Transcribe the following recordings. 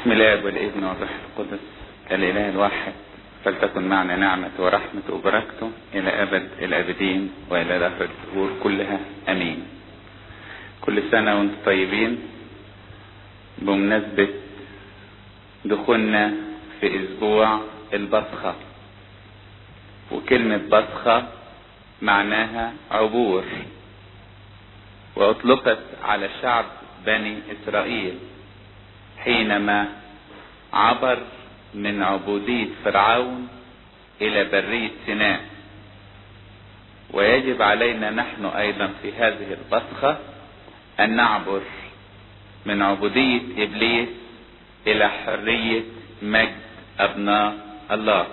بسم الله والابن والروح القدس الاله الواحد فلتكن معنا نعمة ورحمة وبركته إلى أبد الآبدين وإلى دهر الدهور كلها أمين. كل سنة وأنتم طيبين بمناسبة دخولنا في أسبوع البصخة. وكلمة بصخة معناها عبور وأطلقت على شعب بني إسرائيل حينما عبر من عبودية فرعون إلى برية سيناء ويجب علينا نحن أيضا في هذه البصخة أن نعبر من عبودية إبليس إلى حرية مجد أبناء الله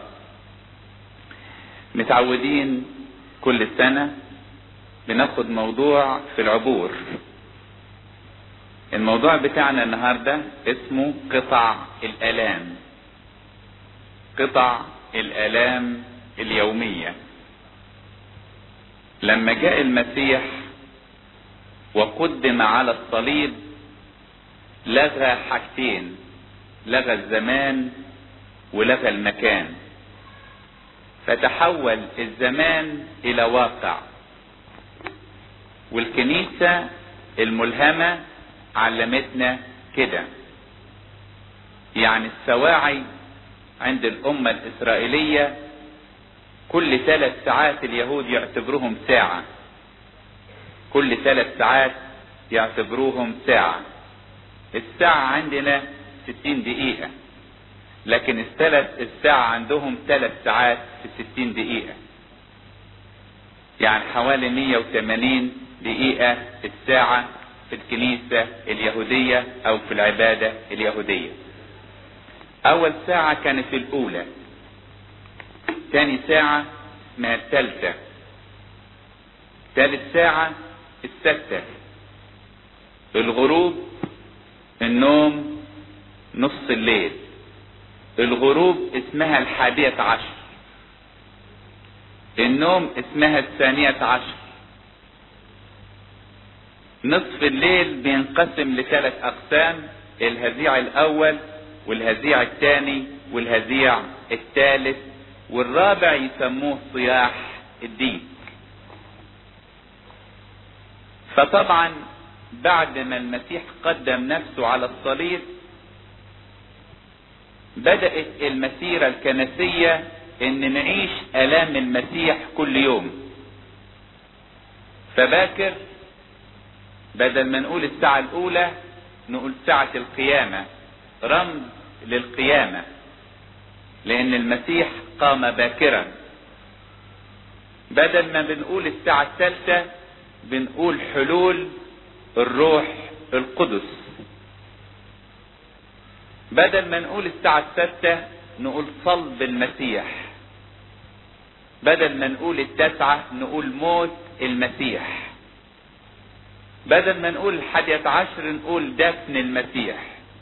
متعودين كل سنة بناخد موضوع في العبور الموضوع بتاعنا النهاردة اسمه قطع الآلام قطع الآلام اليومية لما جاء المسيح وقدم على الصليب لغى حاجتين لغى الزمان ولغى المكان فتحول الزمان الى واقع والكنيسة الملهمة علمتنا كده يعني السواعي عند الأمة الإسرائيلية كل ثلاث ساعات اليهود يعتبروهم ساعة كل ثلاث ساعات يعتبروهم ساعة الساعة عندنا ستين دقيقة لكن الثلاث الساعة عندهم ثلاث ساعات في ستين دقيقة يعني حوالي مية وثمانين دقيقة الساعة في الكنيسة اليهودية أو في العبادة اليهودية أول ساعة كانت الأولى تاني ساعة اسمها الثالثة ثالث ساعة الستة الغروب النوم نص الليل الغروب اسمها الحادية عشر النوم اسمها الثانية عشر نصف الليل بينقسم لثلاث أقسام الهزيع الأول والهزيع الثاني والهزيع الثالث والرابع يسموه صياح الدين فطبعا بعد ما المسيح قدم نفسه على الصليب بدأت المسيرة الكنسية ان نعيش الام المسيح كل يوم فباكر بدل ما نقول الساعة الاولى نقول ساعة القيامة رمز للقيامة لان المسيح قام باكرا بدل ما بنقول الساعة الثالثة بنقول حلول الروح القدس بدل ما نقول الساعة الستة نقول صلب المسيح بدل ما نقول التاسعة نقول موت المسيح بدل ما نقول الحادية عشر نقول دفن المسيح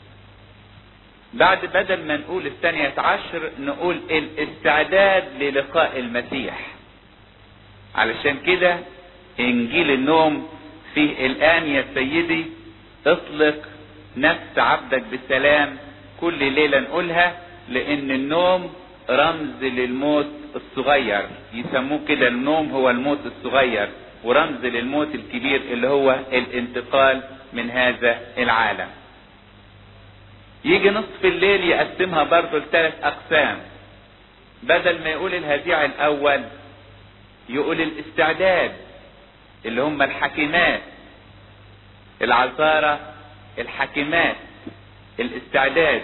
بعد بدل ما نقول الثانية عشر نقول الاستعداد للقاء المسيح علشان كده انجيل النوم فيه الان يا سيدي اطلق نفس عبدك بالسلام كل ليلة نقولها لان النوم رمز للموت الصغير يسموه كده النوم هو الموت الصغير ورمز للموت الكبير اللي هو الانتقال من هذا العالم يجي نصف الليل يقسمها برضه لثلاث اقسام بدل ما يقول الهزيع الاول يقول الاستعداد اللي هم الحكيمات العذارة الحكيمات الاستعداد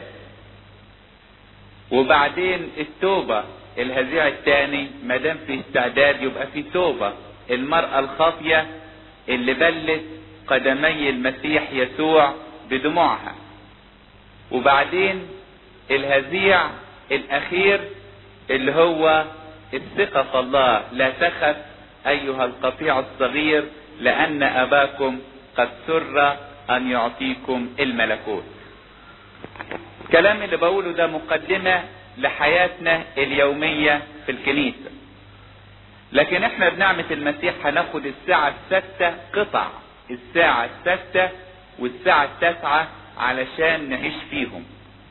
وبعدين التوبة الهزيع الثاني ما دام في استعداد يبقى في توبة المرأة الخاطية اللي بلت قدمي المسيح يسوع بدموعها وبعدين الهزيع الاخير اللي هو الثقة في الله لا تخف ايها القطيع الصغير لان اباكم قد سر ان يعطيكم الملكوت الكلام اللي بقوله ده مقدمة لحياتنا اليومية في الكنيسة لكن احنا بنعمة المسيح هناخد الساعة الستة قطع الساعة الستة والساعة التاسعة علشان نعيش فيهم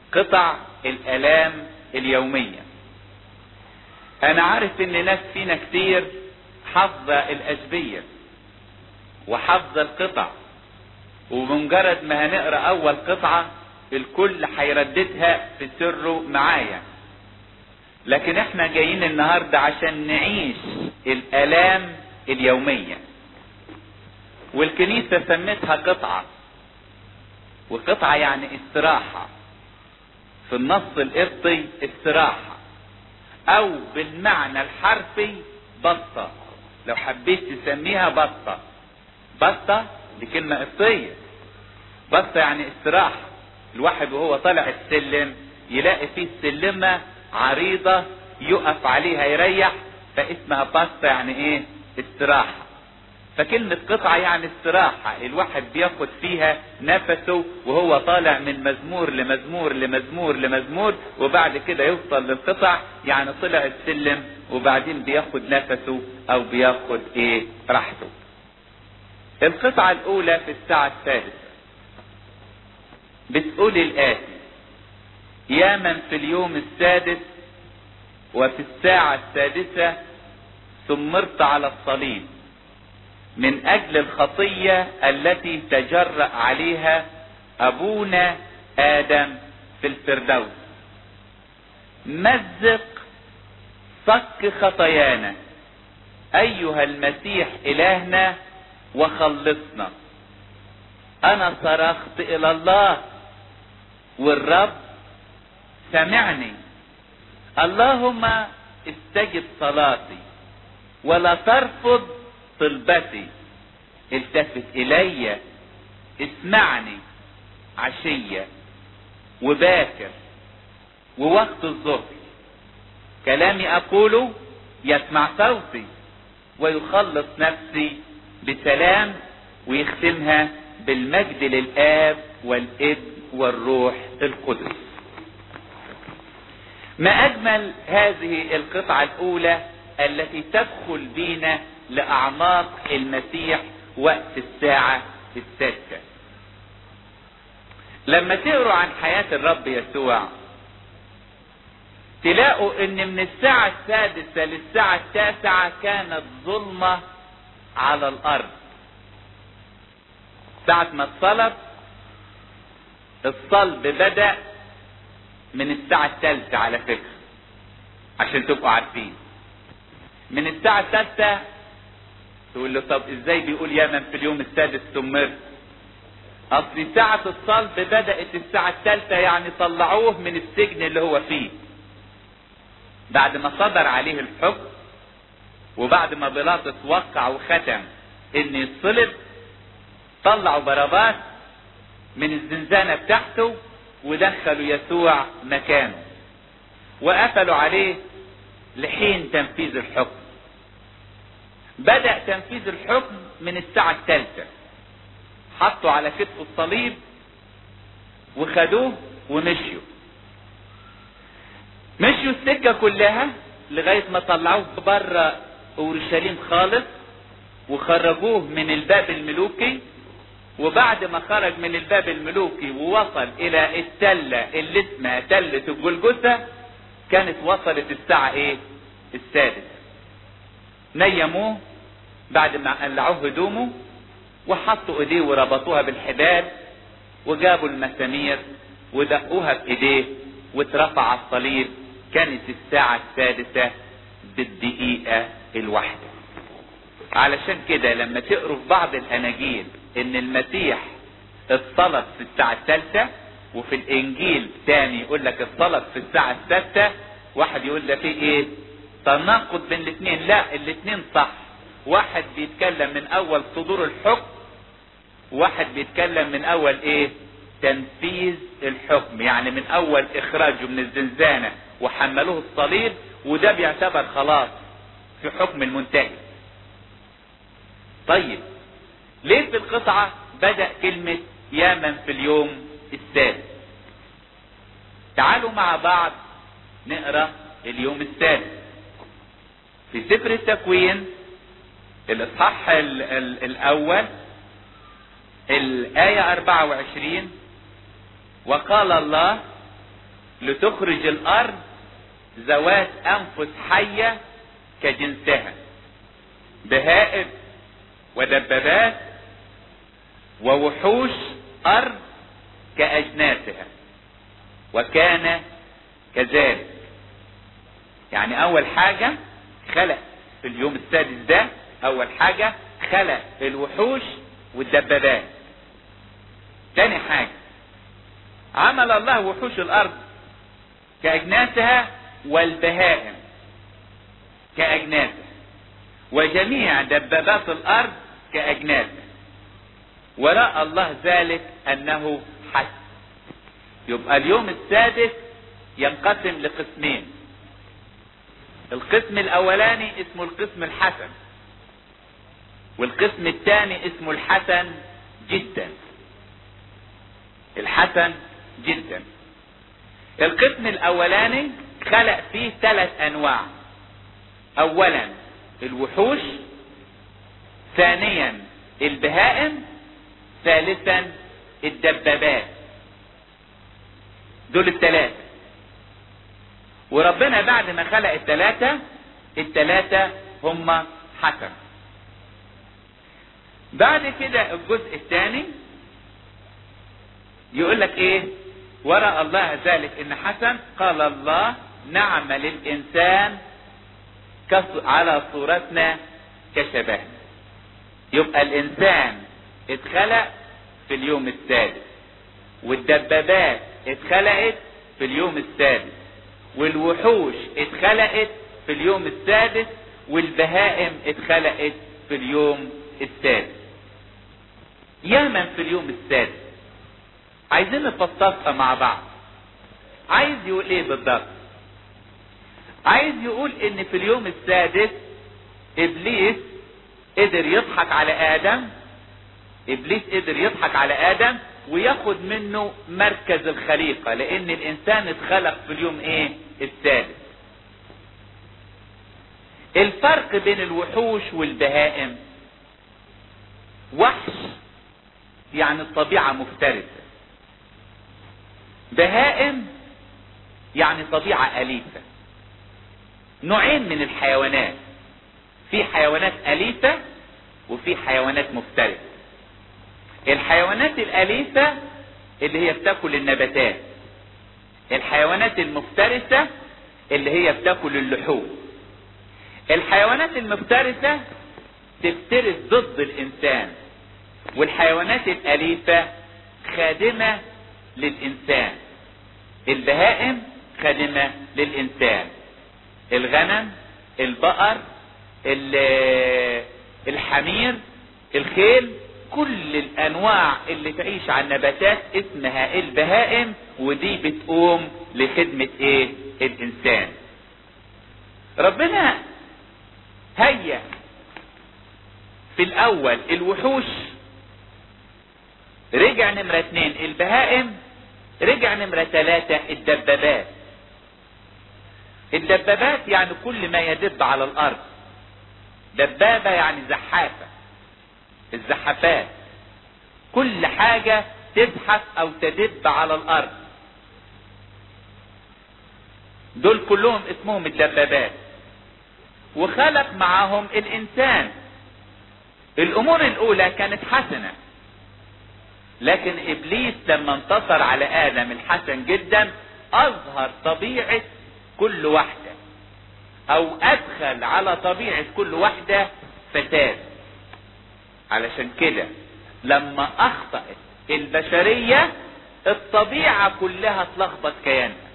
قطع الالام اليومية انا عارف ان ناس فينا كتير حافظة الاشبية وحافظة القطع وبمجرد ما هنقرا اول قطعة الكل هيرددها في سره معايا لكن احنا جايين النهاردة عشان نعيش الالام اليومية والكنيسة سمتها قطعة وقطعة يعني استراحة في النص القبطي استراحة او بالمعنى الحرفي بسطة لو حبيت تسميها بسطة بسطة دي كلمة قبطية بسطة يعني استراحة الواحد وهو طالع السلم يلاقي فيه سلمة عريضة يقف عليها يريح فاسمها بسطة يعني ايه استراحة فكلمة قطعة يعني استراحة الواحد بياخد فيها نفسه وهو طالع من مزمور لمزمور لمزمور لمزمور وبعد كده يوصل للقطع يعني طلع السلم وبعدين بياخد نفسه او بياخد ايه راحته القطعة الاولى في الساعة السادسة بتقول الاتي يا من في اليوم السادس وفي الساعة السادسة ثمرت على الصليب من اجل الخطية التي تجرأ عليها ابونا ادم في الفردوس مزق صك خطايانا ايها المسيح الهنا وخلصنا انا صرخت الى الله والرب سمعني اللهم استجب صلاتي ولا ترفض طلبتي التفت الي اسمعني عشية وباكر ووقت الظهر كلامي اقوله يسمع صوتي ويخلص نفسي بسلام ويختمها بالمجد للاب والابن والروح القدس ما اجمل هذه القطعة الاولى التي تدخل بينا لاعماق المسيح وقت الساعة السادسة لما تقروا عن حياة الرب يسوع تلاقوا ان من الساعة السادسة للساعة التاسعة كانت ظلمة على الارض ساعة ما اتصلب الصلب بدأ من الساعة الثالثة على فكرة عشان تبقوا عارفين من الساعة الثالثة تقول له طب ازاي بيقول يا من في اليوم السادس ثمرت اصل ساعة الصلب بدأت الساعة الثالثة يعني طلعوه من السجن اللي هو فيه بعد ما صدر عليه الحكم وبعد ما بيلاطس وقع وختم ان يتصلب طلعوا باراباس من الزنزانة بتاعته ودخلوا يسوع مكانه وقفلوا عليه لحين تنفيذ الحكم بدأ تنفيذ الحكم من الساعة الثالثة حطوا على كتفه الصليب وخدوه ومشيوا مشيوا السكة كلها لغاية ما طلعوه بره اورشليم خالص وخرجوه من الباب الملوكي وبعد ما خرج من الباب الملوكي ووصل الى التلة اللي اسمها تلة الجلجثة كانت وصلت الساعة ايه السادسة نيموه بعد ما قلعوه هدومه وحطوا ايديه وربطوها بالحبال وجابوا المسامير ودقوها بايديه واترفع على الصليب كانت الساعة السادسة بالدقيقة الواحدة علشان كده لما تقروا في بعض الاناجيل ان المسيح اتصلب في الساعة الثالثة وفي الانجيل تاني يقول لك اتصلب في الساعة السادسة واحد يقول ده في ايه تناقض بين الاثنين لا الاثنين صح واحد بيتكلم من اول صدور الحكم واحد بيتكلم من اول ايه تنفيذ الحكم يعني من اول اخراجه من الزنزانة وحملوه الصليب وده بيعتبر خلاص في حكم المنتهي طيب ليه في القطعة بدأ كلمة يا من في اليوم السادس تعالوا مع بعض نقرأ اليوم السادس في سفر التكوين الاصحاح ال ال الاول الاية 24 وقال الله لتخرج الارض ذوات انفس حية كجنسها بهائم ودبابات ووحوش ارض كاجناسها وكان كذلك يعني اول حاجة خلق في اليوم السادس ده اول حاجة خلق الوحوش والدبابات تاني حاجة عمل الله وحوش الارض كاجناسها والبهائم كاجناسها وجميع دبابات الارض كاجناسها وراى الله ذلك انه حسن يبقى اليوم السادس ينقسم لقسمين القسم الاولاني اسمه القسم الحسن والقسم الثاني اسمه الحسن جدا الحسن جدا القسم الاولاني خلق فيه ثلاث انواع اولا الوحوش ثانيا البهائم ثالثا الدبابات دول الثلاثة وربنا بعد ما خلق الثلاثة الثلاثة هم حسن بعد كده الجزء الثاني يقول لك ايه ورأى الله ذلك ان حسن قال الله نعمل الانسان على صورتنا كشبهنا يبقى الانسان اتخلق في اليوم السادس والدبابات اتخلقت في اليوم السادس والوحوش اتخلقت في اليوم السادس والبهائم اتخلقت في اليوم السادس يا من في اليوم السادس عايزين نفصصها مع بعض عايز يقول ايه بالضبط عايز يقول ان في اليوم السادس ابليس قدر يضحك على ادم ابليس قدر يضحك على ادم وياخد منه مركز الخليقة لان الانسان اتخلق في اليوم ايه السادس الفرق بين الوحوش والبهائم وحش يعني الطبيعة مفترسة بهائم يعني طبيعة أليفة نوعين من الحيوانات في حيوانات أليفة وفي حيوانات مفترسة الحيوانات الأليفة اللي هي بتاكل النباتات الحيوانات المفترسة اللي هي بتاكل اللحوم الحيوانات المفترسة تفترس ضد الإنسان والحيوانات الأليفة خادمة للإنسان البهائم خادمة للإنسان الغنم البقر الحمير الخيل كل الانواع اللي تعيش على النباتات اسمها البهائم ودي بتقوم لخدمة ايه الانسان ربنا هيا في الاول الوحوش رجع نمرة اتنين البهائم رجع نمرة تلاتة الدبابات الدبابات يعني كل ما يدب على الارض دبابة يعني زحافة الزحافات كل حاجة تزحف او تدب على الارض دول كلهم اسمهم الدبابات وخلق معاهم الانسان الامور الاولى كانت حسنة لكن ابليس لما انتصر على ادم الحسن جدا اظهر طبيعة كل واحدة او ادخل على طبيعة كل واحدة فساد علشان كده لما اخطأت البشرية الطبيعة كلها اتلخبط كيانها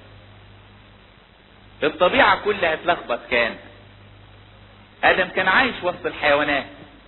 الطبيعة كلها اتلخبط كيانها ادم كان عايش وسط الحيوانات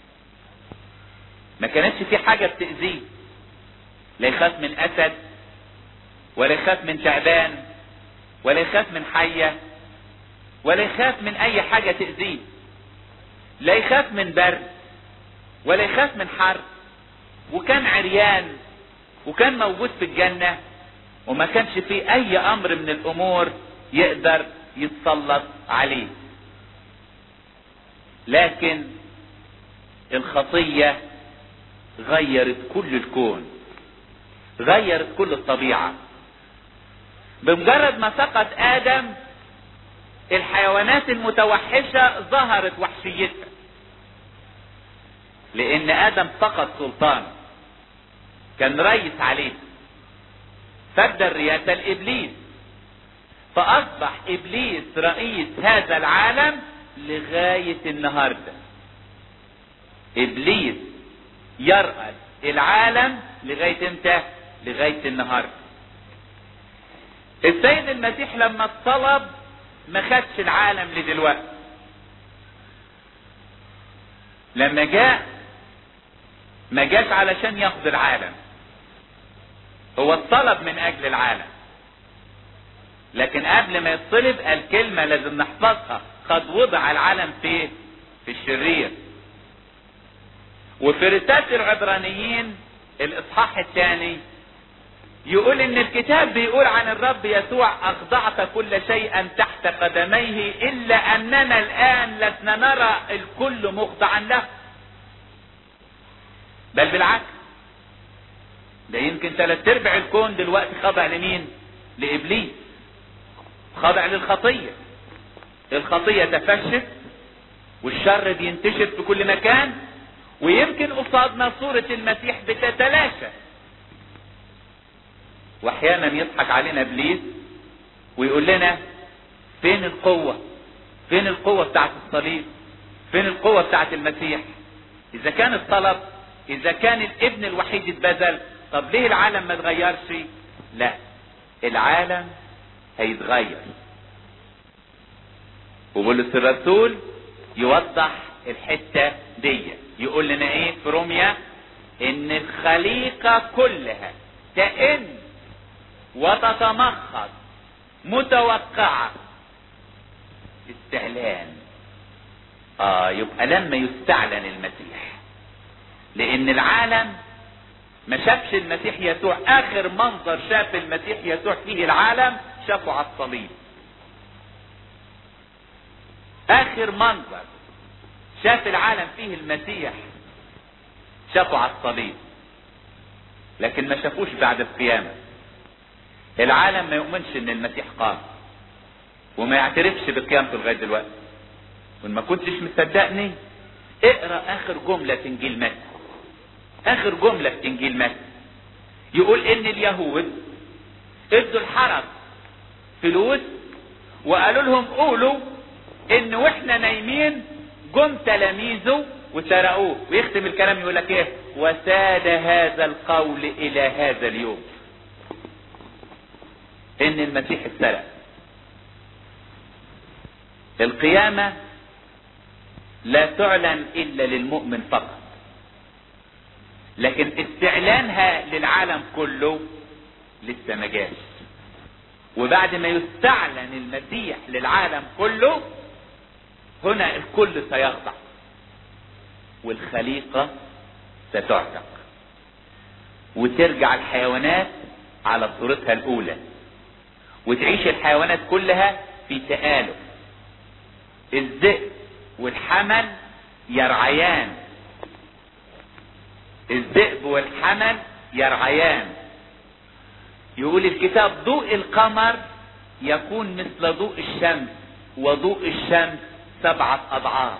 ما كانتش في حاجة بتأذيه لا يخاف من اسد ولا يخاف من تعبان ولا يخاف من حية ولا يخاف من اي حاجة تأذيه لا يخاف من برد ولا يخاف من حر وكان عريان وكان موجود في الجنة وما كانش فيه اي امر من الامور يقدر يتسلط عليه لكن الخطية غيرت كل الكون غيرت كل الطبيعة بمجرد ما سقط ادم الحيوانات المتوحشة ظهرت وحشيتها لان ادم فقد سلطانه كان ريس عليه فادى الرياسة لابليس فاصبح ابليس رئيس هذا العالم لغاية النهاردة ابليس يرأس العالم لغاية امتى لغاية النهاردة السيد المسيح لما اطلب ما خدش العالم لدلوقتي لما جاء ما جاش علشان ياخد العالم هو الطلب من اجل العالم لكن قبل ما يطلب قال كلمة لازم نحفظها قد وضع العالم في في الشرير وفي رسالة العبرانيين الاصحاح الثاني يقول ان الكتاب بيقول عن الرب يسوع اخضعت كل شيء تحت قدميه الا اننا الان لسنا نرى الكل مخضعا له بل بالعكس ده يمكن ثلاث ارباع الكون دلوقتي خضع لمين لابليس خضع للخطيه الخطيه تفشت والشر بينتشر في كل مكان ويمكن قصادنا صورة المسيح بتتلاشى واحيانا يضحك علينا ابليس ويقول لنا فين القوة فين القوة بتاعت الصليب فين القوة بتاعت المسيح اذا كان الطلب اذا كان الابن الوحيد اتبذل طب ليه العالم ما اتغيرش لا العالم هيتغير وبولس الرسول يوضح الحتة دي يقول لنا ايه في روميا ان الخليقة كلها تئن وتتمخض متوقعة استعلان اه يبقى لما يستعلن المسيح لان العالم ما شافش المسيح يسوع اخر منظر شاف المسيح يسوع فيه العالم شافه على الصليب اخر منظر شاف العالم فيه المسيح شافه على الصليب لكن ما شافوش بعد القيامة العالم ما يؤمنش ان المسيح قام وما يعترفش بقيامته لغاية دلوقتي وان ما كنتش مصدقني اقرا اخر جملة في انجيل متى اخر جملة في انجيل متى يقول ان اليهود ادوا الحرس فلوس وقالوا لهم قولوا ان واحنا نايمين جم تلاميذه وسرقوه ويختم الكلام يقول لك ايه وساد هذا القول الى هذا اليوم ان المسيح اتسرق القيامة لا تعلن الا للمؤمن فقط لكن استعلانها للعالم كله لسه ما جاش وبعد ما يستعلن المسيح للعالم كله هنا الكل سيخضع والخليقة ستعتق وترجع الحيوانات على صورتها الأولى وتعيش الحيوانات كلها في تآلف الذئب والحمل يرعيان الذئب والحمل يرعيان يقول الكتاب ضوء القمر يكون مثل ضوء الشمس وضوء الشمس سبعة أضعاف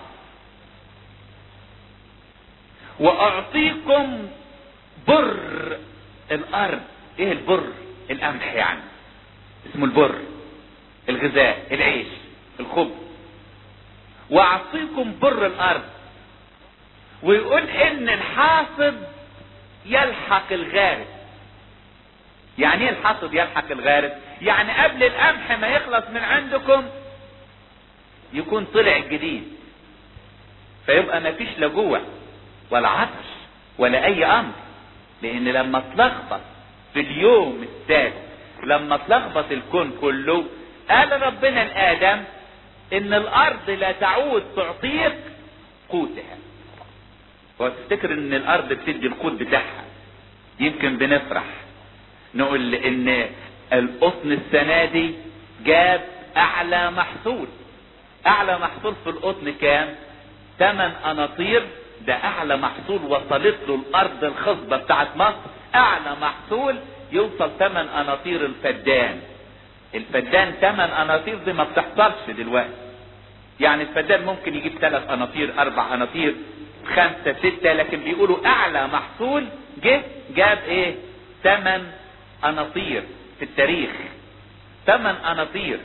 وأعطيكم بر الأرض إيه البر؟ القمح يعني اسمه البر الغذاء العيش الخبز وأعطيكم بر الأرض ويقول إن الحاصد يلحق الغارب يعني ايه الحاصد يلحق الغارب يعني قبل القمح ما يخلص من عندكم يكون طلع الجديد فيبقى ما فيش لا جوع ولا عطش ولا اي امر لان لما تلخبط في اليوم السادس لما تلخبط الكون كله قال ربنا لادم ان الارض لا تعود تعطيك قوتها هو تفتكر ان الارض بتدي القوت بتاعها يمكن بنفرح نقول ان القطن السنه دي جاب اعلى محصول اعلى محصول في القطن كام 8 اناطير ده اعلى محصول وصلت له الارض الخصبة بتاعت مصر اعلى محصول يوصل 8 اناطير الفدان الفدان ثمان اناطير دي ما بتحصلش دلوقتي يعني الفدان ممكن يجيب ثلاث اناطير اربع اناطير خمسة ستة لكن بيقولوا اعلى محصول جه جاب ايه ثمان اناطير في التاريخ ثمان اناطير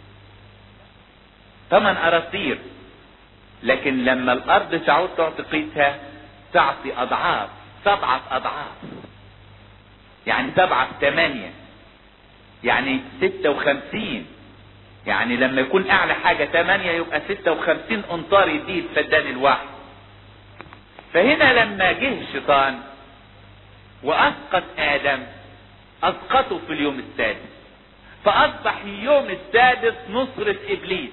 ثمان اناطير لكن لما الارض تعود تعطي قيتها تعطي اضعاف سبعة اضعاف يعني سبعة في ثمانية يعني ستة وخمسين يعني لما يكون اعلى حاجة ثمانية يبقى ستة وخمسين امتار يديه الفدان الواحد فهنا لما جه الشيطان واسقط ادم اسقطه في اليوم السادس فاصبح اليوم السادس نصرة ابليس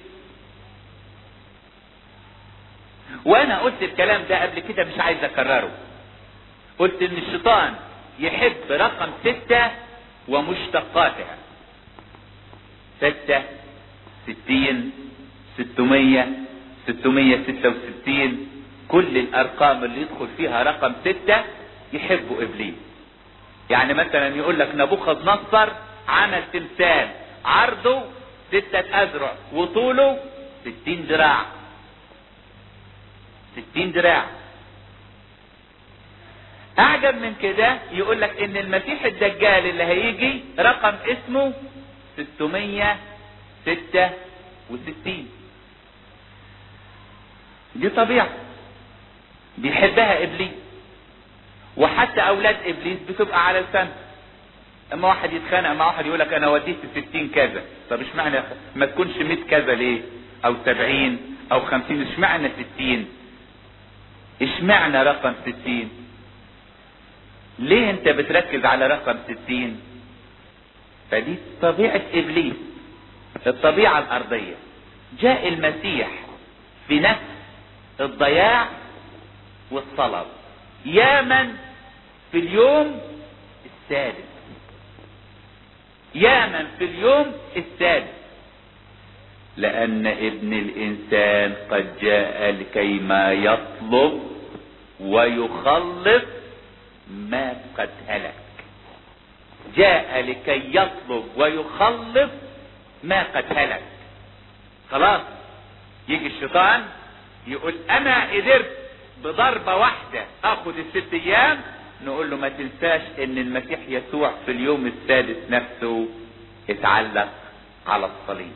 وانا قلت الكلام ده قبل كده مش عايز اكرره قلت ان الشيطان يحب رقم ستة ومشتقاتها ستة ستين ستمية ستمية ستة وستين كل الارقام اللي يدخل فيها رقم ستة يحبه ابليس يعني مثلا يقول لك نبوخذ نصر عمل تمثال عرضه ستة اذرع وطوله ستين ذراع ستين ذراع اعجب من كده يقول لك ان المسيح الدجال اللي هيجي رقم اسمه 666 دي طبيعة بيحبها ابليس وحتى اولاد ابليس بتبقى على لسانه اما واحد يتخانق مع واحد يقول لك انا وديت 60 كذا طب اشمعنى ما تكونش 100 كذا ليه او 70 او 50 اشمعنى 60 اشمعنى رقم 60 ليه انت بتركز على رقم 60 فدي طبيعة ابليس الطبيعة الارضية جاء المسيح في نفس الضياع والصلب يا من في اليوم السادس يا من في اليوم السادس لأن ابن الإنسان قد جاء لكي ما يطلب ويخلص ما قد هلك جاء لكي يطلب ويخلص ما قد هلك خلاص يجي الشيطان يقول انا قدرت بضربة واحدة اخد الست ايام نقول له ما تنساش ان المسيح يسوع في اليوم السادس نفسه اتعلق على الصليب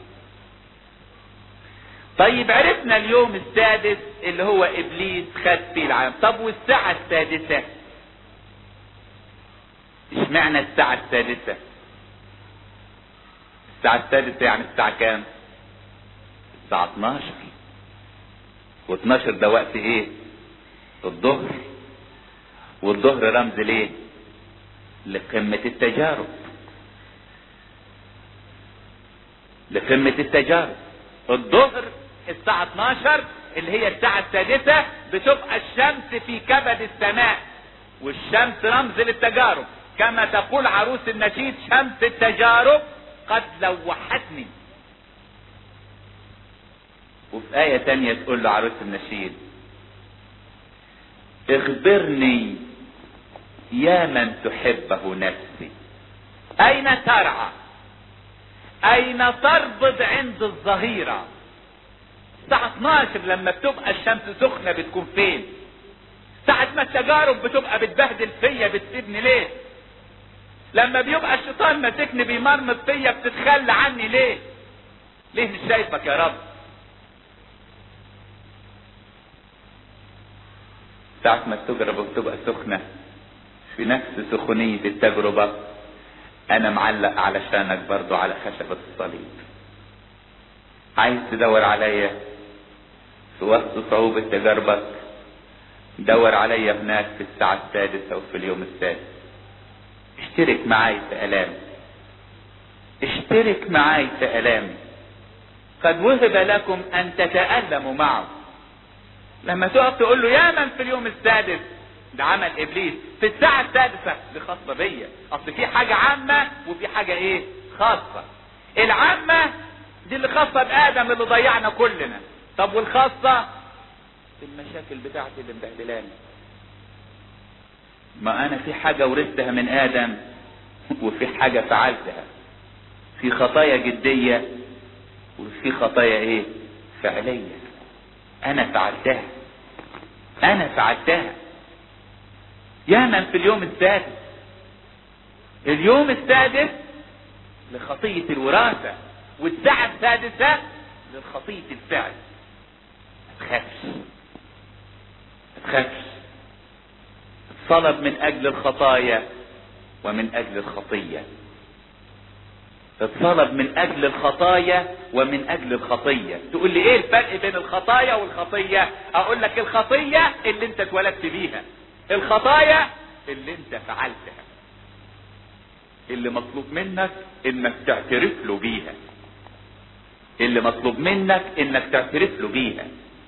طيب عرفنا اليوم السادس اللي هو ابليس خد فيه العالم طب والساعة السادسة اشمعنى الساعة السادسة الساعة السادسة يعني الساعة كام الساعة 12 و12 ده وقت ايه الظهر والظهر رمز ليه لقمة التجارب لقمة التجارب الظهر الساعة 12 اللي هي الساعة السادسة بتبقى الشمس في كبد السماء والشمس رمز للتجارب كما تقول عروس النشيد شمس التجارب قد لوحتني وفي آية تانية تقول له عروس النشيد اخبرني يا من تحبه نفسي اين ترعى اين تربض عند الظهيرة الساعة 12 لما بتبقى الشمس سخنة بتكون فين ساعة ما التجارب بتبقى بتبهدل فيا بتسيبني ليه لما بيبقى الشيطان ماسكني بيمرمط فيا بتتخلى عني ليه ليه مش شايفك يا رب ساعة ما التجربة بتبقى سخنة في نفس سخونية التجربة أنا معلق علشانك برضو على خشبة الصليب عايز تدور عليا في وسط صعوبة تجاربك دور عليا هناك في الساعة السادسة وفي اليوم السادس اشترك معاي في ألامي اشترك معاي في ألامي قد وهب لكم أن تتألموا معه لما تقف تقول له يا من في اليوم السادس ده عمل ابليس في الساعة السادسة دي خاصة بيا اصل في حاجة عامة وفي حاجة ايه خاصة العامة دي اللي خاصة بآدم اللي ضيعنا كلنا طب والخاصة المشاكل بتاعتي اللي مبهدلاني ما انا في حاجة ورثتها من ادم وفي حاجة فعلتها في خطايا جدية وفي خطايا ايه فعلية انا فعلتها انا فعلتها يا من في اليوم السادس اليوم السادس لخطية الوراثة والساعة السادسة للخطية الفعل ما تخافش ما تخافش صلب من اجل الخطايا ومن اجل الخطية اتصلب من اجل الخطايا ومن اجل الخطية تقول لي ايه الفرق بين الخطايا والخطية اقول لك الخطية اللي انت اتولدت بيها الخطايا اللي انت فعلتها اللي مطلوب منك انك تعترف له بيها اللي مطلوب منك انك تعترف له بيها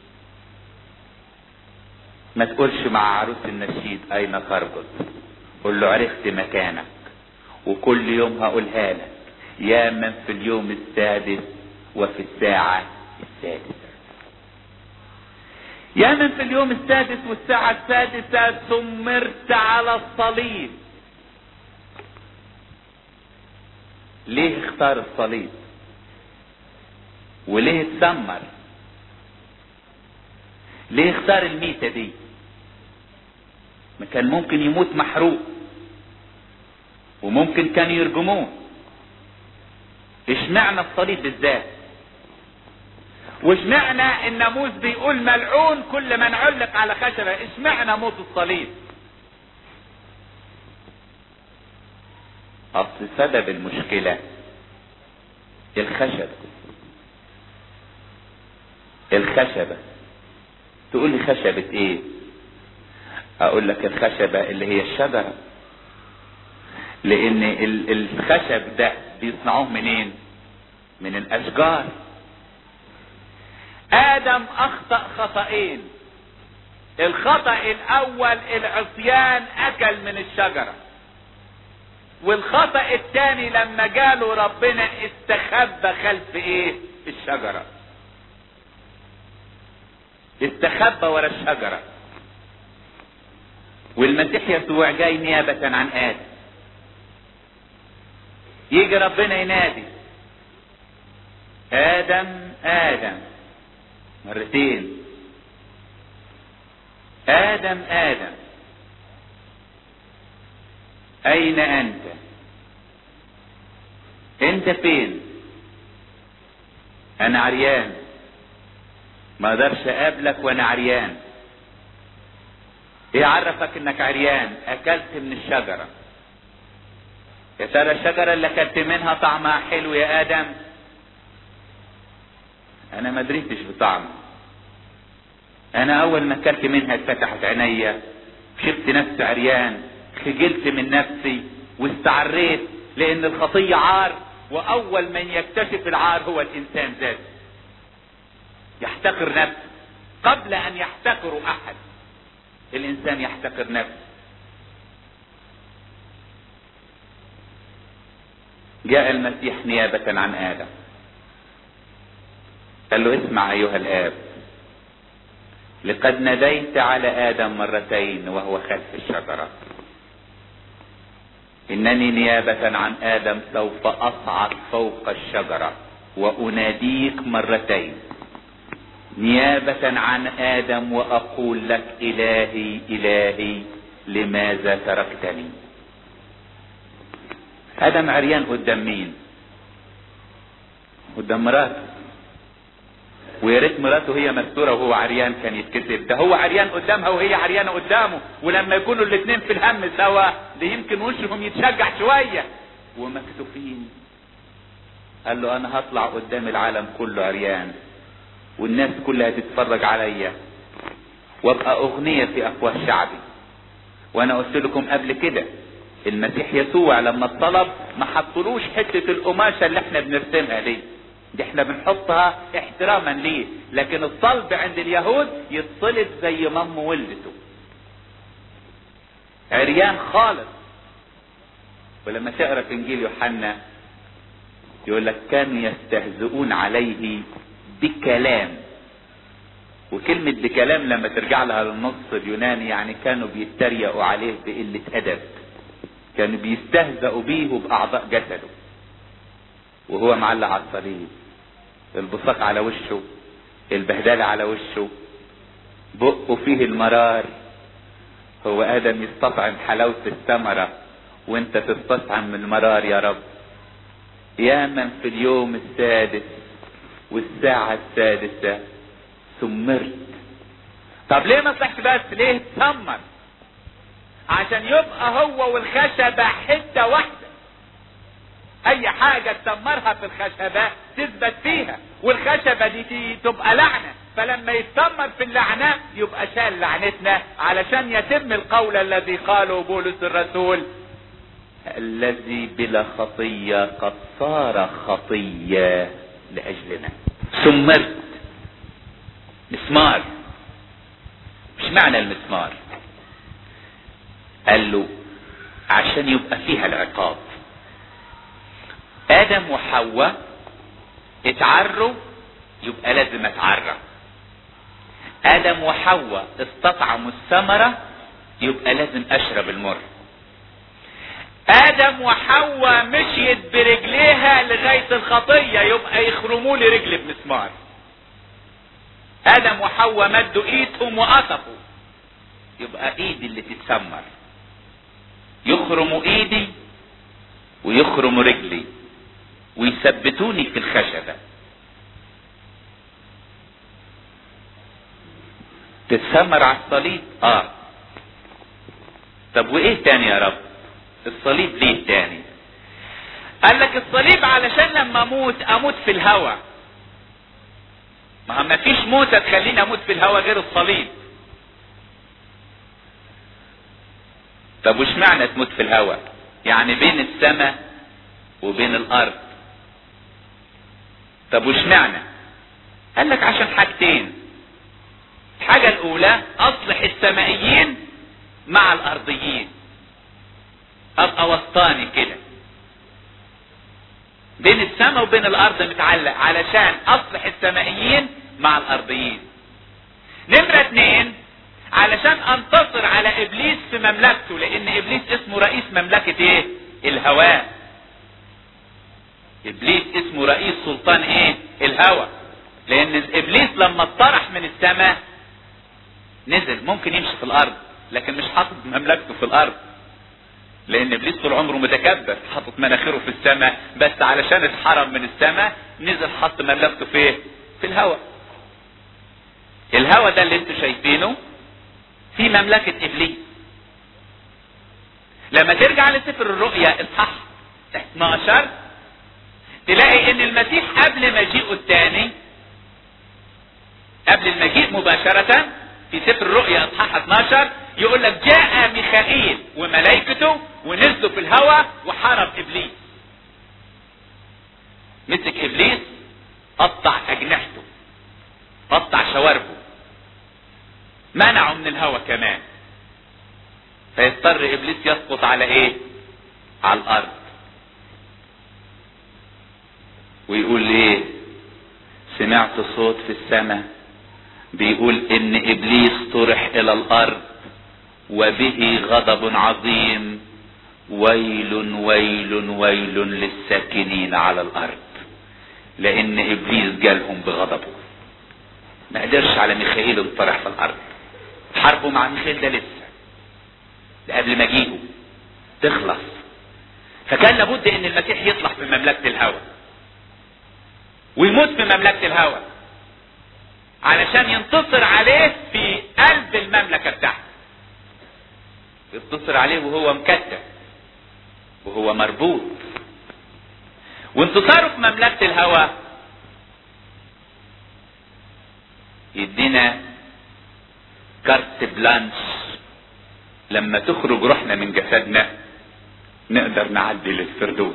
ما تقولش مع عروس النشيد اين تربط قول له عرفت مكانك وكل يوم هقولها لك يا من في اليوم السادس وفي الساعة السادسة يا من في اليوم السادس والساعة السادسة ثمرت على الصليب ليه اختار الصليب وليه اتسمر ليه اختار الميتة دي ما كان ممكن يموت محروق وممكن كان يرجموه اشمعنى الصليب بالذات واشمعنى الناموس بيقول ملعون كل من علق على خشبة اشمعنى موت الصليب اصل سبب المشكلة الخشب الخشبة تقول لي خشبة ايه اقول لك الخشبة اللي هي الشجرة لان الخشب ده بيصنعوه منين من الاشجار ادم اخطأ خطأين الخطأ الاول العصيان اكل من الشجرة والخطأ الثاني لما جاله ربنا استخبى خلف ايه الشجرة استخبى ورا الشجرة والمسيح يسوع جاي نيابة عن آدم يجي ربنا ينادي آدم آدم مرتين آدم آدم أين أنت؟ أنت فين؟ أنا عريان ما اقدرش اقابلك وانا عريان ايه عرفك انك عريان اكلت من الشجرة يا ترى الشجرة اللي اكلت منها طعمها حلو يا ادم انا ما دريتش بطعمه انا اول ما اكلت منها اتفتحت عينيا شفت نفسي عريان خجلت من نفسي واستعريت لان الخطية عار واول من يكتشف العار هو الانسان ذاته يحتقر نفسه قبل ان يحتقر احد الانسان يحتقر نفسه جاء المسيح نيابة عن ادم قال له اسمع ايها الاب لقد نديت على ادم مرتين وهو خلف الشجرة انني نيابة عن ادم سوف اصعد فوق الشجرة واناديك مرتين نيابة عن آدم وأقول لك إلهي إلهي لماذا تركتني آدم عريان قدام مين قدام مراته ويا ريت مراته هي مستوره وهو عريان كان يتكسب ده هو عريان قدامها وهي عريانه قدامه ولما يكونوا الاثنين في الهم سوا ده يمكن وشهم يتشجع شويه ومكسوفين قال له انا هطلع قدام العالم كله عريان والناس كلها تتفرج عليا وابقى اغنية في افواه شعبي وانا قلت لكم قبل كده المسيح يسوع لما اطلب ما حطلوش حتة القماشة اللي احنا بنرسمها دي دي احنا بنحطها احتراما ليه لكن الصلب عند اليهود يتصلب زي ما امه ولدته عريان خالص ولما تقرا في انجيل يوحنا يقول لك كانوا يستهزئون عليه بكلام وكلمة بكلام لما ترجع لها للنص اليوناني يعني كانوا بيتريقوا عليه بقلة أدب كانوا بيستهزئوا بيه وبأعضاء جسده وهو معلق على الصليب البصاق على وشه البهدله على وشه بقه فيه المرار هو ادم يستطعم حلاوه الثمره وانت تستطعم من المرار يا رب يا من في اليوم السادس والساعة السادسة ثمرت طب ليه ما طلعش بس ليه تثمر عشان يبقى هو والخشبة حتة واحدة اي حاجة تسمرها في الخشبة تثبت فيها والخشبة دي, دي تبقى لعنة فلما يتسمر في اللعنة يبقى شال لعنتنا علشان يتم القول الذي قاله بولس الرسول الذي بلا خطية قد صار خطية لأجلنا ثمرت مسمار مش معنى المسمار قال له عشان يبقى فيها العقاب ادم وحواء اتعروا يبقى لازم اتعرى ادم وحواء استطعموا الثمرة يبقى لازم اشرب المر ادم وحواء مشيت برجليها لغاية الخطية يبقى يخرموا لي رجلي بمسمار ادم وحواء مدوا ايدهم وقطفوا يبقى ايدي اللي تتسمر يخرموا ايدي ويخرموا رجلي ويثبتوني في الخشبة تتسمر على الصليب اه طب وايه تاني يا رب الصليب ليه تاني قال لك الصليب علشان لما اموت اموت في الهوى ما ما فيش موتة تخليني اموت في الهوى غير الصليب طب وش معنى تموت في الهوى يعني بين السماء وبين الارض طب وش معنى قال لك عشان حاجتين الحاجة الاولى اصلح السمائيين مع الارضيين ابقى وسطاني كده بين السماء وبين الارض متعلق علشان اصلح السمائيين مع الارضيين نمرة اتنين علشان انتصر على ابليس في مملكته لان ابليس اسمه رئيس مملكة ايه الهواء ابليس اسمه رئيس سلطان ايه الهوى لان ابليس لما اتطرح من السماء نزل ممكن يمشي في الارض لكن مش حاطط مملكته في الارض لان ابليس طول عمره متكبر حاطط مناخيره في السماء بس علشان اتحرم من السماء نزل حط مملكته في ايه في الهواء الهواء ده اللي انتوا شايفينه في مملكة ابليس لما ترجع لسفر الرؤيا اصحاح 12 تلاقي ان المسيح قبل مجيئه الثاني قبل المجيء مباشرة في سفر الرؤيا اصحاح 12 يقول لك جاء ميخائيل وملائكته ونزلوا في الهواء وحارب ابليس مسك ابليس قطع اجنحته قطع شواربه منعه من الهواء كمان فيضطر ابليس يسقط على ايه على الارض ويقول ايه سمعت صوت في السماء بيقول ان ابليس طرح الى الارض وبه غضب عظيم ويل ويل ويل للساكنين على الارض لان ابليس جالهم بغضبه ما قدرش على ميخائيل انطرح في الارض حربه مع ميخائيل ده لسه ده قبل مجيئه تخلص فكان لابد ان المسيح يطلع في مملكة الهوى ويموت في مملكة الهوى علشان ينتصر عليه في قلب المملكة بتاعته ينتصر عليه وهو مكتف وهو مربوط وانتصاره في مملكة الهوى يدينا كارت بلانش لما تخرج روحنا من جسدنا نقدر نعدي للفردوس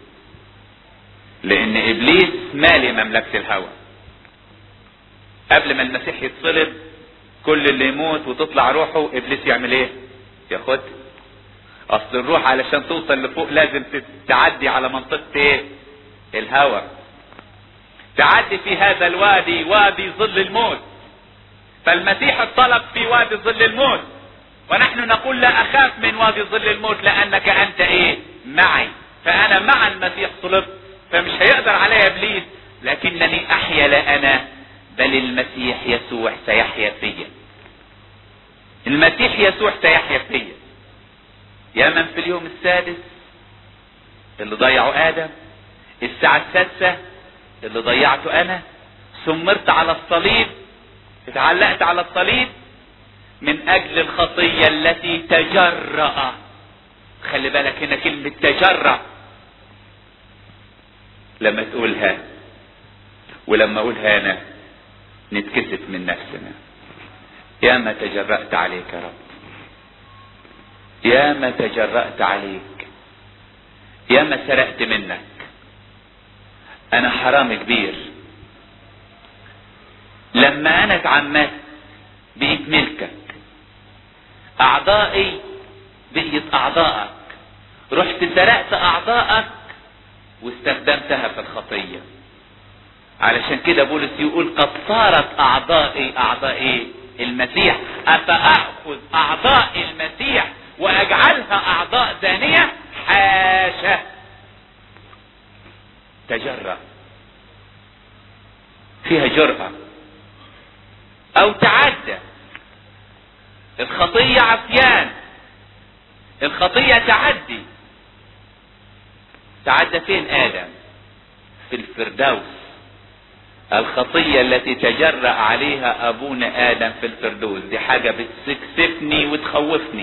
لان ابليس مالي مملكة الهوى قبل ما المسيح يتصلب كل اللي يموت وتطلع روحه ابليس يعمل ايه ياخد اصل الروح علشان توصل لفوق لازم تعدي على منطقة ايه الهوى تعدي في هذا الوادي وادي ظل الموت فالمسيح اتطلب في وادي ظل الموت ونحن نقول لا اخاف من وادي ظل الموت لانك انت ايه معي فانا مع المسيح صلبت فمش هيقدر عليا ابليس لكنني احيا لا انا بل المسيح يسوع سيحيا فيا المسيح يسوع سيحيا فيا يا من في اليوم السادس اللي ضيعوا ادم الساعة السادسة اللي ضيعته انا سمرت على الصليب اتعلقت على الصليب من اجل الخطية التي تجرأ خلي بالك هنا كلمة تجرأ لما تقولها ولما اقولها انا نتكسف من نفسنا يا ما تجرأت عليك يا رب يا ما تجرأت عليك يا ما سرقت منك انا حرام كبير لما انا اتعمدت بقيت ملكك اعضائي بقيت اعضائك رحت سرقت اعضائك واستخدمتها في الخطية علشان كده بولس يقول قد صارت اعضائي اعضائي المسيح افاخذ اعضاء المسيح واجعلها اعضاء ثانية حاشا تجرأ فيها جرأة او تعدى الخطية عصيان الخطية تعدي تعدى فين ادم في الفردوس الخطية التي تجرأ عليها ابونا ادم في الفردوس دي حاجة بتسكسفني وتخوفني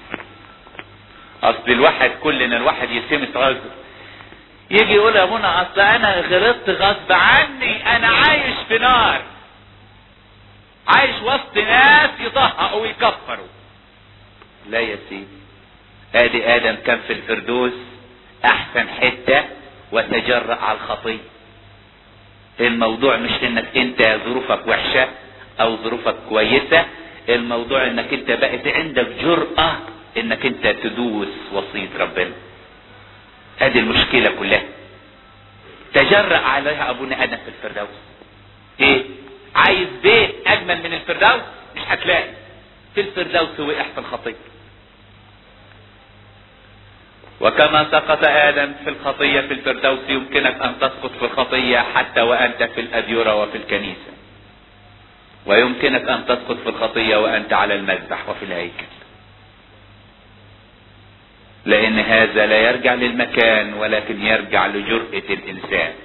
اصل الواحد كلنا الواحد يسمت غصب يجي يقول يا ابونا اصل انا غلطت غصب عني انا عايش في نار عايش وسط ناس يطهقوا ويكفروا لا يا سيدي ادي ادم كان في الفردوس احسن حتة وتجرأ على الخطية الموضوع مش انك انت ظروفك وحشة او ظروفك كويسة الموضوع انك انت بقت عندك جرأة انك انت تدوس وصية ربنا ادي المشكلة كلها تجرأ عليها ابونا ادم في الفردوس ايه عايز بيت اجمل من الفردوس مش هتلاقي في الفردوس وقع في الخطيه وكما سقط ادم في الخطيه في الفردوس يمكنك ان تسقط في الخطيه حتى وانت في الاديره وفي الكنيسه ويمكنك ان تسقط في الخطيه وانت على المذبح وفي الهيكل لان هذا لا يرجع للمكان ولكن يرجع لجرأة الانسان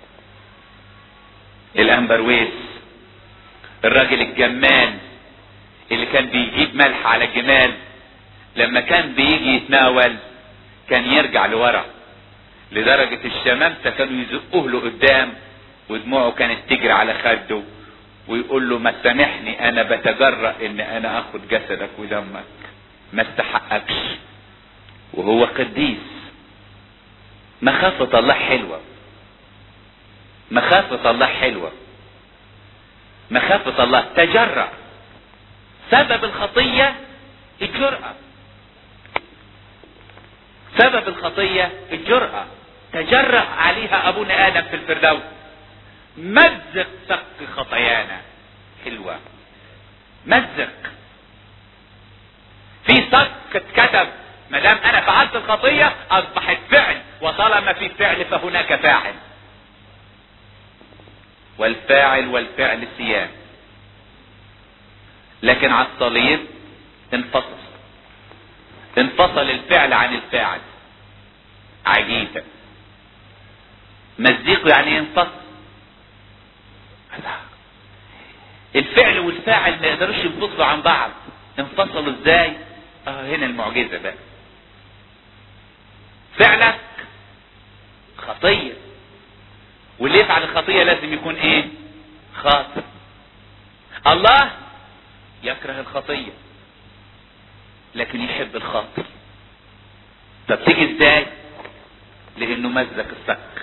الانبرويس الراجل الجمال اللي كان بيجيب ملح على الجمال لما كان بيجي يتناول كان يرجع لورا لدرجة الشمامسة كانوا يزقوه له قدام ودموعه كانت تجري على خده ويقول له ما سامحني انا بتجرأ ان انا اخد جسدك ودمك ما استحقكش وهو قديس مخافة الله حلوة مخافة الله حلوة مخافة الله تجرأ سبب الخطية الجرأة سبب الخطية الجرأة تجرأ عليها أبونا آدم في الفردوس مزق سق خطايانا حلوة مزق في سق اتكتب ما دام انا فعلت الخطية اصبحت فعل وطالما في فعل فهناك فاعل والفاعل والفعل سيان لكن على الصليب انفصل انفصل الفعل عن الفاعل عجيبة مزيق يعني ينفصل الفعل والفاعل ما يقدروش ينفصلوا عن بعض انفصلوا ازاي اه هنا المعجزة بقى فعلك خطية واللي يفعل الخطية لازم يكون ايه خاطئ الله يكره الخطية لكن يحب الخاطئ طب تيجي ازاي لانه مزق السك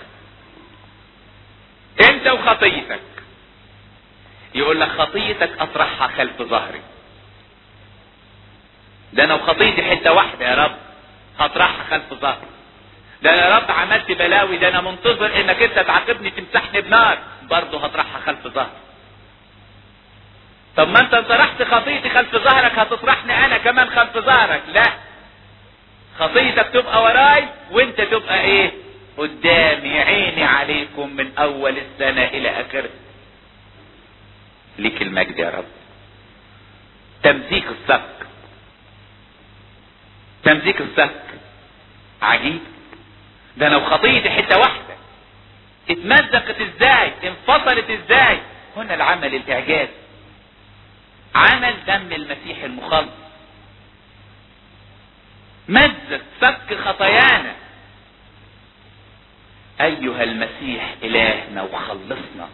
انت وخطيتك يقول لك خطيتك اطرحها خلف ظهري ده انا وخطيتي حته واحده يا رب هطرحها خلف ظهري ده انا يا رب عملت بلاوي ده انا منتظر انك انت تعاقبني تمسحني بنار برضه هطرحها خلف ظهري طب ما انت طرحت خطيتي خلف ظهرك هتطرحني انا كمان خلف ظهرك لا خطيتك تبقى وراي وانت تبقى ايه قدامي عيني عليكم من اول السنة الى اخرها ليك المجد يا رب تمزيق الصك تمزيق الصك عجيب ده لو خطيتي حتة واحدة اتمزقت ازاي انفصلت ازاي هنا العمل الاعجاز عمل دم المسيح المخلص مزق فك خطايانا ايها المسيح الهنا وخلصنا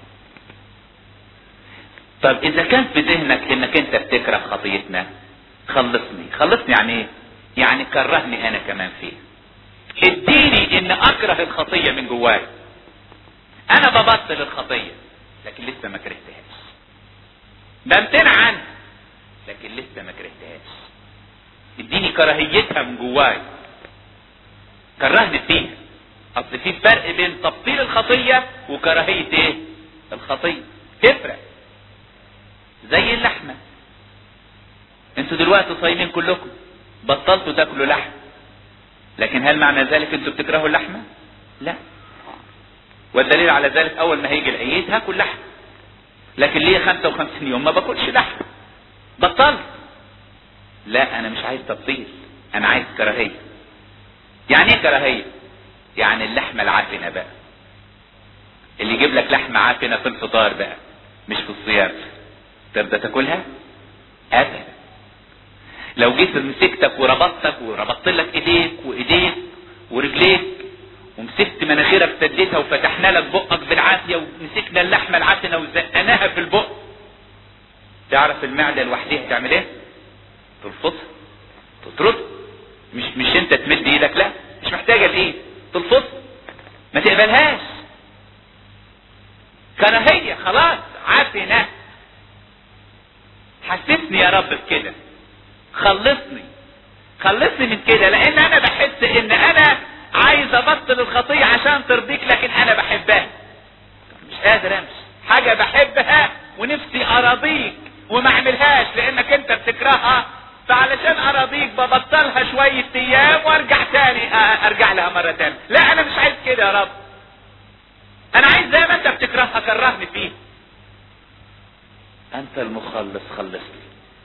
طب اذا كان في ذهنك انك انت بتكره خطيتنا خلصني خلصني يعني ايه يعني كرهني انا كمان فيه اديني ان اكره الخطية من جواي انا ببطل الخطية لكن لسه ما كرهتهاش بمتنع عنها لكن لسه ما كرهتهاش اديني كراهيتها من جواي كرهني فيها اصل في فرق بين تبطيل الخطية وكراهية ايه الخطية تفرق زي اللحمة انتوا دلوقتي صايمين كلكم بطلتوا تاكلوا لحم لكن هل معنى ذلك انتوا بتكرهوا اللحمة لا والدليل على ذلك اول ما هيجي العيد هاكل لحم لكن ليه 55 يوم ما باكلش لحم بطلت لا انا مش عايز تبطيل انا عايز كراهية يعني ايه كراهية يعني اللحمة العافنة بقى اللي يجيب لك لحمة عافنة في الفطار بقى مش في الصيام ترضى تاكلها ابدا لو جيت مسكتك وربطتك وربطت لك ايديك وايديك ورجليك ومسكت مناخيرك سديتها وفتحنا لك بقك بالعافيه ومسكنا اللحمه العفنه وزقناها في البق تعرف المعده لوحدها تعمل ايه؟ تلفظها تطرد مش مش انت تمد ايدك لا مش محتاجه لايه؟ تلفظها ما تقبلهاش كراهيه خلاص عفنه حسسني يا رب بكده خلصني خلصني من كده لان انا بحس ان انا عايز ابطل الخطية عشان ترضيك لكن انا بحبها مش قادر امشي حاجة بحبها ونفسي اراضيك وما اعملهاش لانك انت بتكرهها فعلشان اراضيك ببطلها شوية ايام وارجع تاني ارجع لها مرة تانية لا انا مش عايز كده يا رب انا عايز زي ما انت بتكرهها كرهني فيه انت المخلص خلصني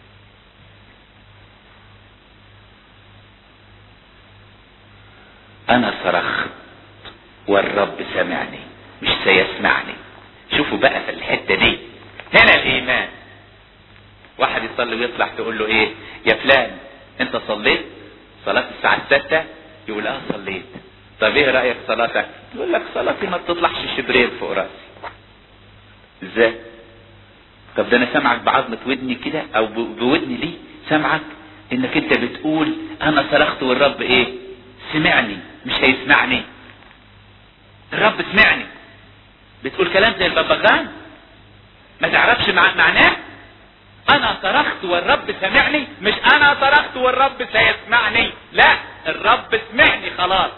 انا صرخت والرب سمعني مش سيسمعني شوفوا بقى في الحته دي هنا الايمان واحد يصلي ويطلع تقول له ايه يا فلان انت صليت صلاة الساعة الستة يقول اه صليت طب ايه رأيك صلاتك يقول لك صلاتي ما بتطلعش شبرين فوق راسي ازاي طب ده انا سامعك بعظمة ودني كده او بودني دي سامعك انك انت بتقول انا صرخت والرب ايه سمعني مش هيسمعني الرب سمعني بتقول كلام زي الببغان ما تعرفش مع... معناه انا صرخت والرب سمعني مش انا صرخت والرب سيسمعني لا الرب سمعني خلاص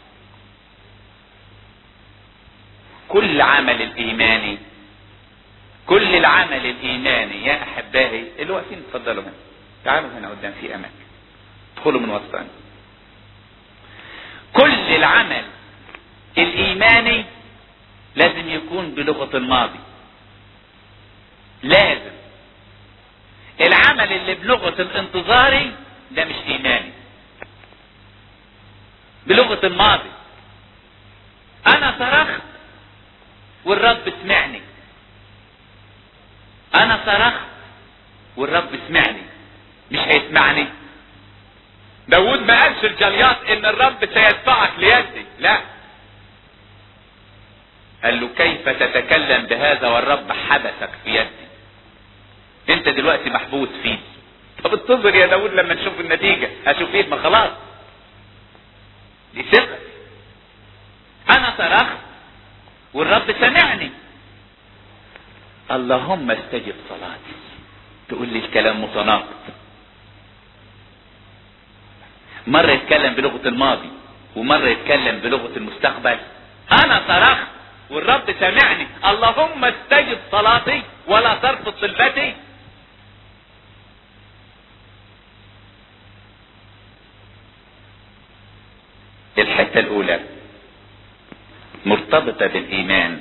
كل عمل الايماني كل العمل الايماني يا احبائي اللي واقفين اتفضلوا هنا تعالوا هنا قدام في اماكن ادخلوا من وسطنا كل العمل الايماني لازم يكون بلغة الماضي لازم العمل اللي بلغة الانتظاري ده مش ايماني بلغة الماضي انا صرخت والرب سمعني انا صرخت والرب سمعني مش هيسمعني داود ما قالش الجليات ان الرب سيدفعك ليدي لا قال له كيف تتكلم بهذا والرب حبسك في يدي انت دلوقتي محبوس فيه طب انتظر يا داود لما نشوف النتيجة هشوف ايه ما خلاص دي ثقة انا صرخت والرب سمعني اللهم استجب صلاتي تقول لي الكلام متناقض مرة يتكلم بلغة الماضي ومرة يتكلم بلغة المستقبل انا صرخت والرب سمعني اللهم استجب صلاتي ولا ترفض طلبتي الحتة الاولى مرتبطة بالايمان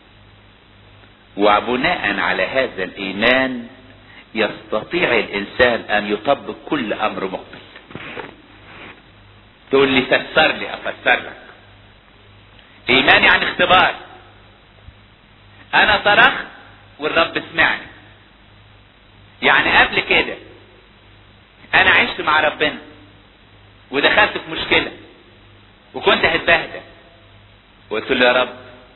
وبناء على هذا الايمان يستطيع الانسان ان يطبق كل امر مقبل تقول لي فسر لي افسر لك ايمان يعني اختبار انا صرخت والرب سمعني يعني قبل كده انا عشت مع ربنا ودخلت في مشكلة وكنت هتبهدل وقلت له يا رب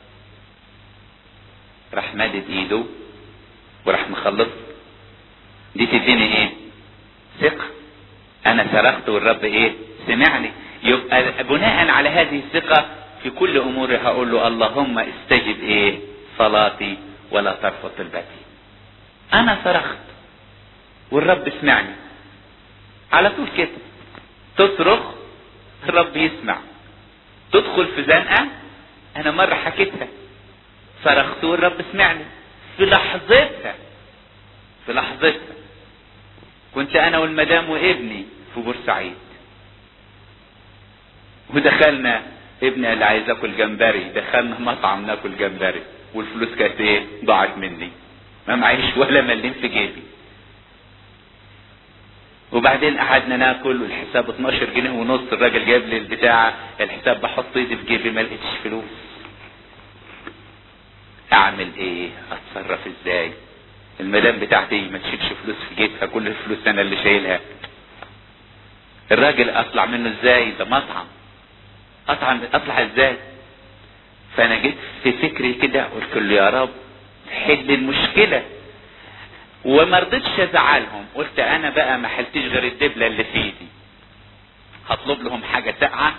راح مادد ايده وراح مخلص دي تديني ايه ثقة انا صرخت والرب ايه سمعني يبقى بناء على هذه الثقة في كل اموري هقول له اللهم استجب ايه صلاتي ولا ترفض طلبتي انا صرخت والرب سمعني على طول كده تصرخ الرب يسمع تدخل في زنقة انا مرة حكيتها صرخت والرب سمعني في لحظتها في لحظتها كنت انا والمدام وابني في بورسعيد ودخلنا ابني اللي عايز اكل جمبري دخلنا مطعم ناكل جمبري والفلوس كانت ايه ضاعت مني ما معيش ولا مليم في جيبي وبعدين قعدنا ناكل والحساب 12 جنيه ونص الراجل جايب لي البتاع الحساب بحط ايدي في جيبي ما لقيتش فلوس اعمل ايه اتصرف ازاي المدام بتاعتي ما تشيلش فلوس في جيبها كل الفلوس انا اللي شايلها الراجل اطلع منه ازاي ده مطعم اطعم اطلع ازاي فانا جيت في فكري كده قلت له يا رب حل المشكله وما رضيتش ازعلهم قلت انا بقى ما حلتش غير الدبله اللي في ايدي هطلب لهم حاجه ساقعه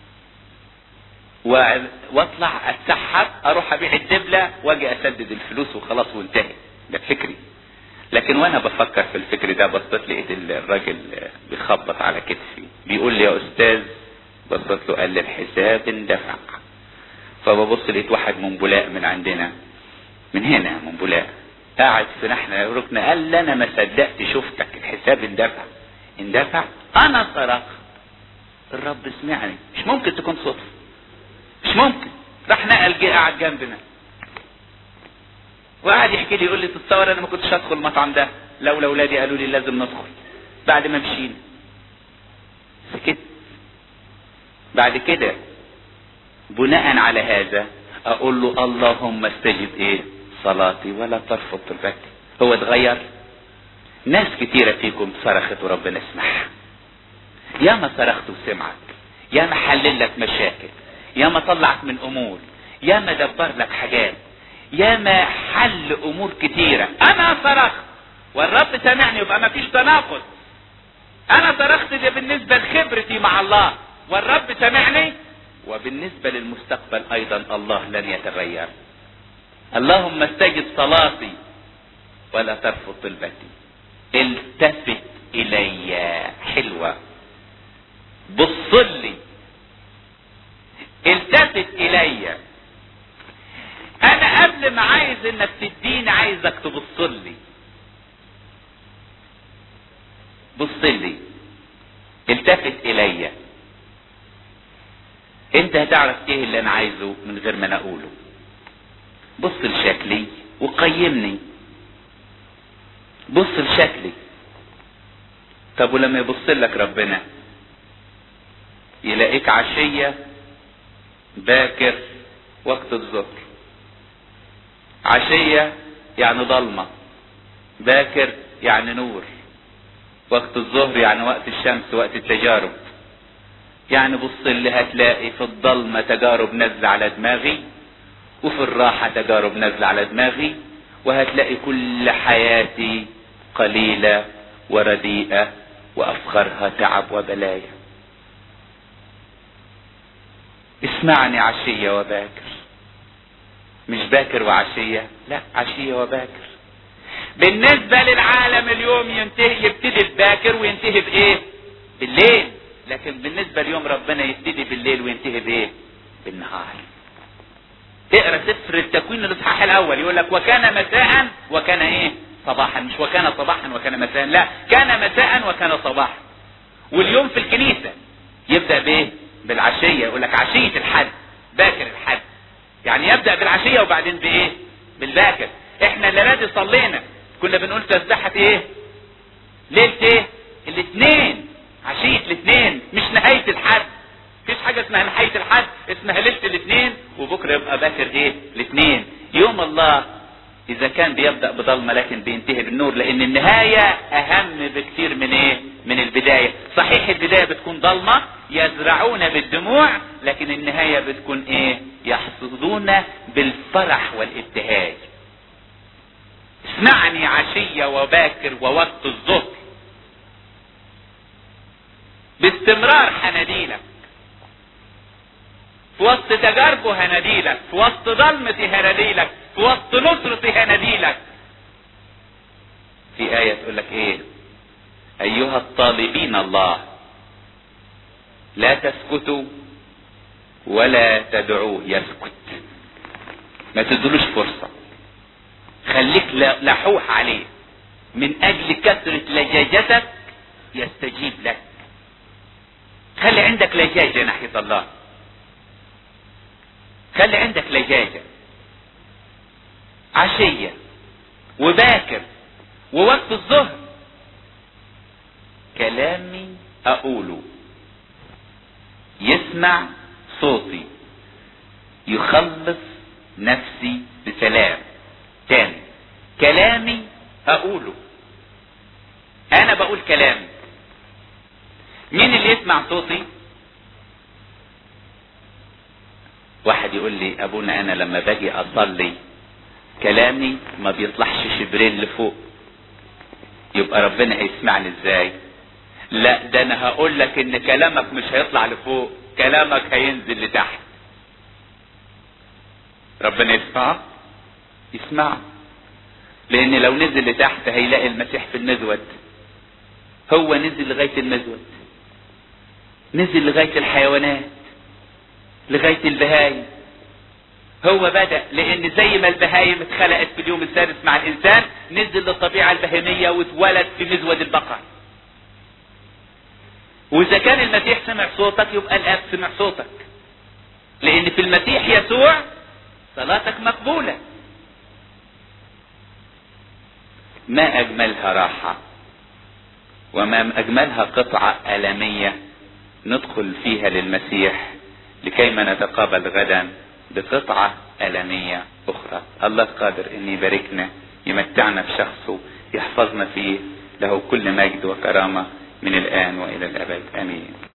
واطلع اتسحب اروح ابيع الدبله واجي اسدد الفلوس وخلاص وانتهي ده فكري لكن وانا بفكر في الفكر ده بصيت لقيت الراجل بيخبط على كتفي بيقول لي يا استاذ بصيت له قال لي الحساب اندفع فببص لقيت واحد من بولاق من عندنا من هنا من بولاق قاعد في نحن ركن قال لي انا ما صدقت شفتك الحساب اندفع اندفع انا صرخت الرب سمعني مش ممكن تكون صدفه مش ممكن راح نقل جه قاعد جنبنا وقعد يحكي لي يقول لي تتصور انا ما كنتش هدخل المطعم ده لولا اولادي قالوا لي لازم ندخل بعد ما مشينا سكت بعد كده بناء على هذا اقول له اللهم استجب ايه صلاتي ولا ترفض طلبتي هو اتغير ناس كتيرة فيكم صرخت وربنا سمعها يا ما صرخت وسمعك يا ما حلل لك مشاكل يا ما طلعك من امور يا ما دبر لك حاجات يا ما حل امور كتيرة انا صرخت والرب سمعني يبقى ما فيش تناقض انا صرخت دي بالنسبة لخبرتي مع الله والرب سمعني وبالنسبة للمستقبل ايضا الله لن يتغير اللهم استجب صلاتي ولا ترفض طلبتي التفت الي حلوة بص لي التفت الي انا قبل ما عايز انك تديني عايزك تبص لي بص لي التفت الي انت هتعرف ايه اللي انا عايزه من غير ما انا اقوله بص لشكلي وقيمني بص لشكلي طب ولما يبص لك ربنا يلاقيك عشية باكر وقت الظهر عشية يعني ضلمة باكر يعني نور وقت الظهر يعني وقت الشمس وقت التجارب يعني بص اللي هتلاقي في الضلمة تجارب نزل على دماغي وفي الراحة تجارب نزل على دماغي وهتلاقي كل حياتي قليلة ورديئة وأفخرها تعب وبلايا اسمعني عشية وباكر مش باكر وعشية لا عشية وباكر بالنسبة للعالم اليوم ينتهي يبتدي بباكر وينتهي بايه بالليل لكن بالنسبة ليوم ربنا يبتدي بالليل وينتهي بايه بالنهار اقرا سفر التكوين الاصحاح الاول يقول لك وكان مساء وكان ايه صباحا مش وكان صباحا وكان مساء لا كان مساء وكان صباحا واليوم في الكنيسة يبدأ بايه بالعشية يقول لك عشية الحد باكر الحد يعني يبدأ بالعشية وبعدين بايه بالباكر احنا الليلة دي صلينا كنا بنقول تسبحة ايه ليلة ايه الاثنين عشية الاثنين مش نهاية الحد مفيش حاجة اسمها نهاية الحد اسمها ليلة الاثنين وبكرة يبقى باكر ايه الاثنين يوم الله اذا كان بيبدأ بضلمة لكن بينتهي بالنور لان النهاية اهم بكتير من ايه من البداية صحيح البداية بتكون ضلمة يزرعون بالدموع لكن النهاية بتكون ايه يحصدون بالفرح والابتهاج اسمعني عشية وباكر ووقت الظهر باستمرار هناديلك في وسط تجاربه هناديلك في وسط ظلمتي هناديلك في وسط نصرتي هناديلك في آية تقول لك ايه ايها الطالبين الله لا تسكتوا ولا تدعوه يسكت ما تدلوش فرصة خليك لحوح عليه من اجل كثرة لجاجتك يستجيب لك خلي عندك لجاجة ناحية الله خلي عندك لجاجة عشية وباكر ووقت الظهر كلامي اقوله يسمع صوتي يخلص نفسي بسلام تاني كلامي اقوله انا بقول كلامي مين اللي يسمع صوتي واحد يقول لي ابونا انا لما باجي اصلي كلامي ما بيطلعش شبرين لفوق يبقى ربنا هيسمعني ازاي لا ده انا هقول لك ان كلامك مش هيطلع لفوق كلامك هينزل لتحت ربنا يسمع يسمع لان لو نزل لتحت هيلاقي المسيح في المزود هو نزل لغاية المزود نزل لغاية الحيوانات لغاية البهايم هو بدأ لان زي ما البهايم اتخلقت في اليوم السادس مع الانسان نزل للطبيعة البهيمية واتولد في مزود البقر واذا كان المسيح سمع صوتك يبقى الاب سمع صوتك لان في المسيح يسوع صلاتك مقبولة ما اجملها راحة وما اجملها قطعة ألمية ندخل فيها للمسيح لكيما نتقابل غدا بقطعة ألمية أخرى الله قادر أن يباركنا يمتعنا بشخصه يحفظنا فيه له كل مجد وكرامة من الآن وإلى الأبد آمين